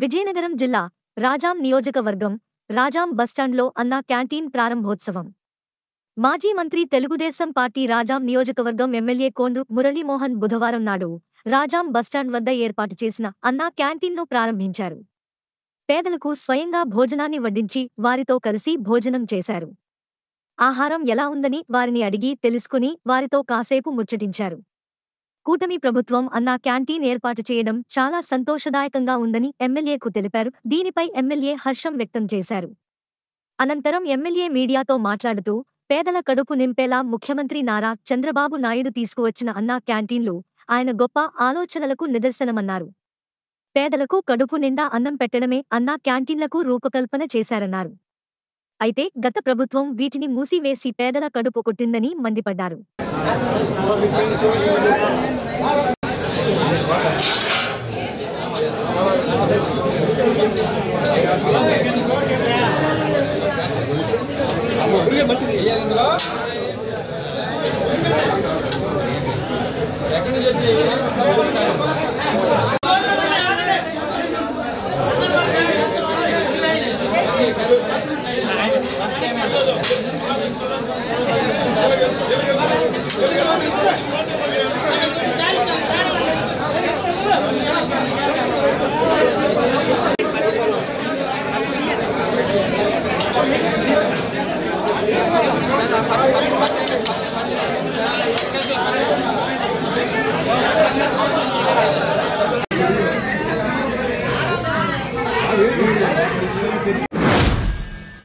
విజయనగరం జిల్లా రాజాం నియోజకవర్గం రాజాం బస్టాండ్లో అన్నా క్యాంటీన్ ప్రారంభోత్సవం మాజీ మంత్రి తెలుగుదేశం పార్టీ రాజాం నియోజకవర్గం ఎమ్మెల్యే కోండ్రు మురళీమోహన్ బుధవారం నాడు రాజాం బస్టాండ్ వద్ద ఏర్పాటు చేసిన అన్నా క్యాంటీన్ను ప్రారంభించారు పేదలకు స్వయంగా భోజనాన్ని వడ్డించి వారితో కలిసి భోజనం చేశారు ఆహారం ఎలా ఉందని వారిని అడిగి తెలుసుకుని వారితో కాసేపు ముచ్చటించారు కూటమి ప్రభుత్వం అన్నా క్యాంటీన్ ఏర్పాటు చేయడం చాలా సంతోషదాయకంగా ఉందని ఎమ్మెల్యేకు తెలిపారు దీనిపై ఎమ్మెల్యే హర్షం వ్యక్తం చేశారు అనంతరం ఎమ్మెల్యే మీడియాతో మాట్లాడుతూ పేదల కడుపు నింపేలా ముఖ్యమంత్రి నారా చంద్రబాబు నాయుడు తీసుకువచ్చిన అన్నా క్యాంటీన్లు ఆయన గొప్ప ఆలోచనలకు నిదర్శనమన్నారు పేదలకు కడుపు నిండా అన్నం పెట్టడమే అన్నా క్యాంటీన్లకు రూపకల్పన చేశారన్నారు అయితే గత ప్రభుత్వం వీటిని మూసివేసి పేదల కడుపు కొట్టిందని మండిపడ్డారు